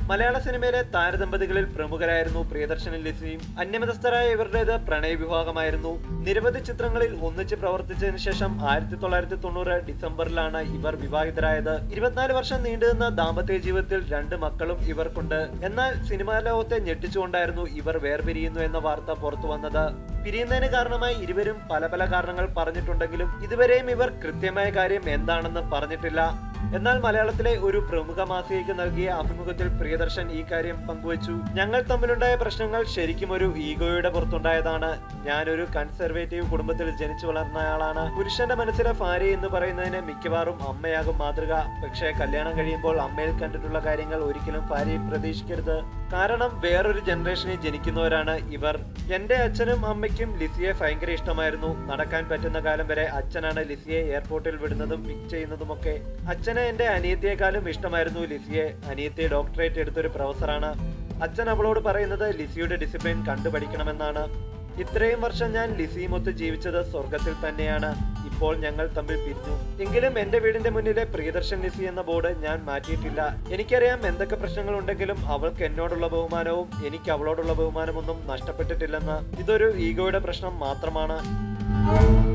മലയാള സിനിമയിലെ താരദമ്പതികളിൽ പ്രമുഖരായിരുന്നു പ്രിയദർശനും ലിസിയും അന്യമതസ്ഥരായ ഇവരുടേത് പ്രണയ വിവാഹമായിരുന്നു നിരവധി ചിത്രങ്ങളിൽ ഒന്നിച്ച് പ്രവർത്തിച്ചതിന് ശേഷം ആയിരത്തി തൊള്ളായിരത്തി തൊണ്ണൂറ് ഡിസംബറിലാണ് ഇവർ വിവാഹിതരായത് ഇരുപത്തിനാല് വർഷം നീണ്ടുനിന്ന ദാമ്പത്യ ജീവിതത്തിൽ രണ്ട് മക്കളും ഇവർക്കുണ്ട് എന്നാൽ സിനിമാ ലോകത്തെ ഞെട്ടിച്ചുകൊണ്ടായിരുന്നു ഇവർ വേർപിരിയുന്നു എന്ന വാർത്ത പുറത്തു വന്നത് പിരിയുന്നതിന് കാരണമായി ഇരുവരും പല പല കാരണങ്ങൾ പറഞ്ഞിട്ടുണ്ടെങ്കിലും ഇതുവരെയും ഇവർ കൃത്യമായ കാര്യം എന്താണെന്ന് പറഞ്ഞിട്ടില്ല എന്നാൽ മലയാളത്തിലെ ഒരു പ്രമുഖ മാസികയ്ക്ക് നൽകിയ അഭിമുഖത്തിൽ പ്രിയദർശൻ ഈ കാര്യം പങ്കുവച്ചു ഞങ്ങൾ തമ്മിലുണ്ടായ പ്രശ്നങ്ങൾ ശരിക്കും ഒരു ഈഗോയുടെ പുറത്തുണ്ടായതാണ് ഞാനൊരു കൺസർവേറ്റീവ് കുടുംബത്തിൽ ജനിച്ചു വളർന്നയാളാണ് പുരുഷന്റെ മനസ്സിലെ ഭാര്യ എന്ന് പറയുന്നതിന് മിക്കവാറും അമ്മയാകും മാതൃക പക്ഷേ കല്യാണം കഴിയുമ്പോൾ അമ്മയിൽ കണ്ടിട്ടുള്ള കാര്യങ്ങൾ ഒരിക്കലും ഭാര്യയിൽ പ്രതീക്ഷിക്കരുത് കാരണം വേറൊരു ജനറേഷനിൽ ജനിക്കുന്നവരാണ് ഇവർ എന്റെ അച്ഛനും അമ്മയ്ക്കും ലിസിയെ ഭയങ്കര ഇഷ്ടമായിരുന്നു നടക്കാൻ പറ്റുന്ന കാലം വരെ അച്ഛനാണ് ലിസിയെ എയർപോർട്ടിൽ വിടുന്നതും പിക്ക് ചെയ്യുന്നതുമൊക്കെ അച്ഛന് എന്റെ അനിയത്തിയെക്കാളും ഇഷ്ടമായിരുന്നു ലിസിയെ അനിയത്തി ഡോക്ടറേറ്റ് എടുത്തൊരു പ്രൊഫസറാണ് അച്ഛൻ അവളോട് പറയുന്നത് ലിസിയുടെ ഡിസിപ്ലിൻ കണ്ടുപഠിക്കണമെന്നാണ് ഇത്രയും വർഷം ഞാൻ ലിസിയുമൊത്ത് ജീവിച്ചത് സ്വർഗത്തിൽ തന്നെയാണ് ഇപ്പോൾ ഞങ്ങൾ തമ്മിൽ പിരിഞ്ഞു എങ്കിലും എന്റെ വീടിന്റെ മുന്നിലെ പ്രിയദർശൻ ലിസി എന്ന ബോർഡ് ഞാൻ മാറ്റിയിട്ടില്ല എനിക്കറിയാം എന്തൊക്കെ പ്രശ്നങ്ങൾ ഉണ്ടെങ്കിലും അവൾക്ക് എന്നോടുള്ള ബഹുമാനവും എനിക്ക് അവളോടുള്ള ബഹുമാനമൊന്നും നഷ്ടപ്പെട്ടിട്ടില്ലെന്ന് ഇതൊരു ഈഗോയുടെ പ്രശ്നം മാത്രമാണ്